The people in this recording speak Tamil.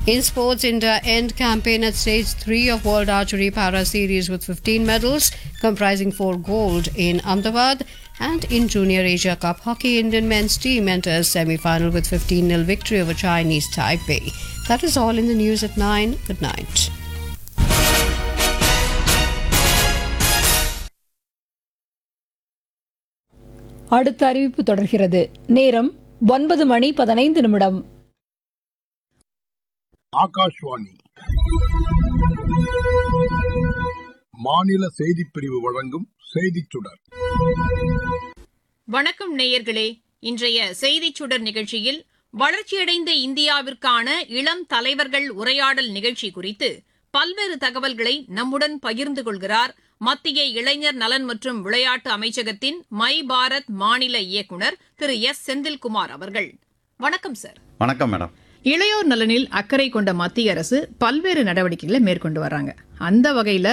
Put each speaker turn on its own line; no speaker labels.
In sports, India end campaign at stage 3 of World Archery Para Series with 15 medals, comprising 4 gold in Ahmedabad. And in Junior Asia Cup hockey, Indian men's team enters semi-final with 15-0 victory over Chinese Taipei. That is all in the news at 9. Good night.
அடுத்த அறிவிப்பு தொடர்கிறது நேரம் ஒன்பது மணி பதினைந்து நிமிடம்
ஆகாஷ்வாணி மாநில செய்திப் பிரிவு வழங்கும் செய்திச் சுடர்
வணக்கம் நேயர்களே இன்றைய செய்திச் சுடர் நிகழ்ச்சியில் வளர்ச்சியடைந்த இந்தியாவிற்கான இளம் தலைவர்கள் உரையாடல் நிகழ்ச்சி குறித்து பல்வேறு தகவல்களை நம்முடன் பகிர்ந்து கொள்கிறார் மத்திய இளைஞர் நலன் மற்றும் விளையாட்டு அமைச்சகத்தின் மை பாரத் மாநில இயக்குனர் திரு எஸ் செந்தில்குமார் அவர்கள் வணக்கம் சார்
வணக்கம் மேடம்
இளையோர் நலனில் அக்கறை கொண்ட மத்திய அரசு பல்வேறு நடவடிக்கைகளை மேற்கொண்டு வர்றாங்க அந்த வகையில